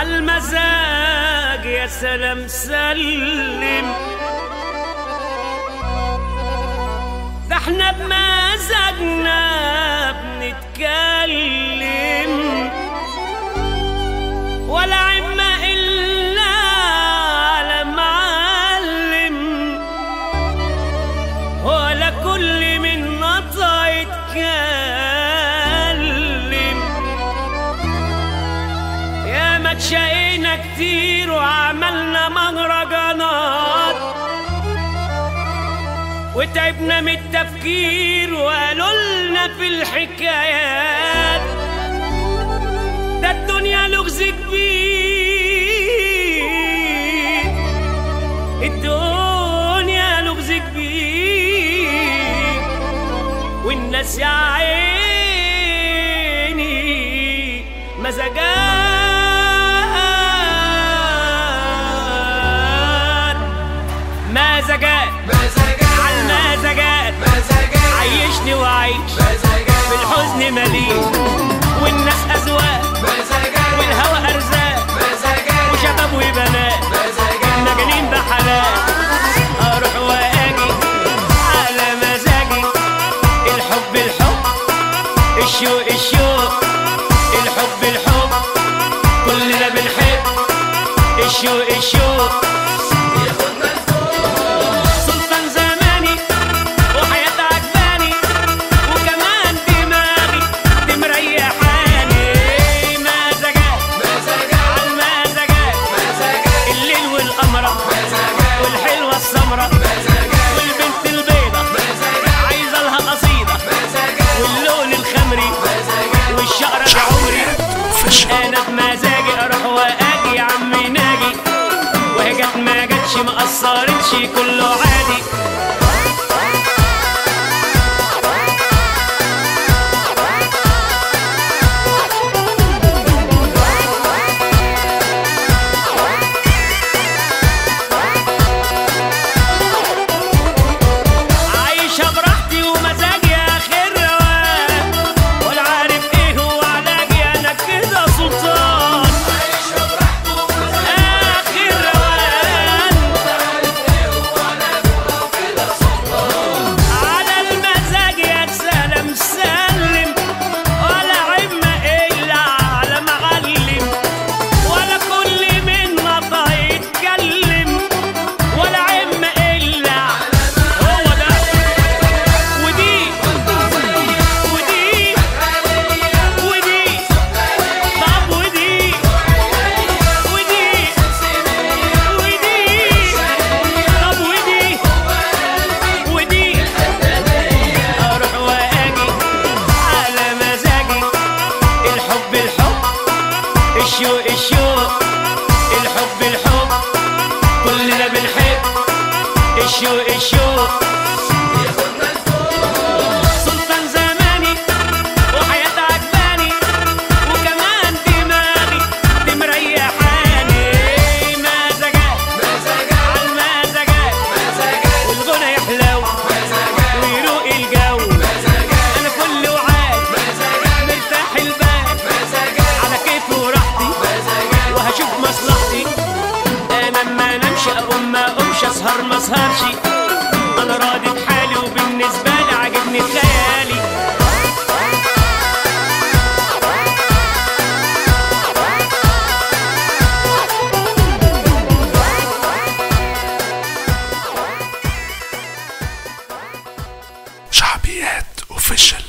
عالمزاج يا سلام سلم ده احنا بمزاجنا بنتكلم ولا عما إلا على معلم ولا كل من نطع يتكلم يا ما تشقينا كتير وعملنا مهرجانات وتعبنا من التفكير وقالوا لنا في الحكايات ده الدنيا لغز كبير الدنيا لغز كبير والناس يا عيني مزاجات مزاجات عالمزاجات عيشني وعيش في الحزن مليء والناس أذواق والهوى أرزاق وشباب وبنات مجانين بحلال أروح وأجي على مزاجي الحب الحب الشوق الشوق الحب الحب كلنا بنحب الشوق الشوق سلطان زماني وحياة عجباني وكمان دماغي دي مريحاني مزاجات عالمزاجات الليل والقمرة والحلوة السمرة والبنت البيضة عايزة لها قصيدة واللون الخمري والشقرة بعمري انا بمزاجي اروح واجي يا عمي ناجي وهي جت ما جاتش ما قصرتش كله عادي عايشة براحتي ومزاجي آخر روان ولا عارف إيه هو علاجي أنا كده سلطان آخر روان على المزاج يا سلام سلم ولا عمة إلا على معلم ولا كل من نطق يتكلم ولا عمة إلا هو ده ودي ودي ودي طب ودي ودي ودي طب ودي ودي اروح واجي على مزاجي الحب الحب الشوق الشوق الحب الحب كلنا بنحب الشوق الشوق سلطان زماني وحياة عجباني وكمان دماغي دي مريحاني مزاجات عالمزاجات والغنى يحلو ويروق الجو انا كل وعاد مرتاح البال على كيفي وراحتي وهشوف مصلحتي انا ما انامش اقوم ما اقومش اسهر ما اسهرش انا راضي بحالي وبالنسبه لي عاجبني خيالي شعبيات اوفيشال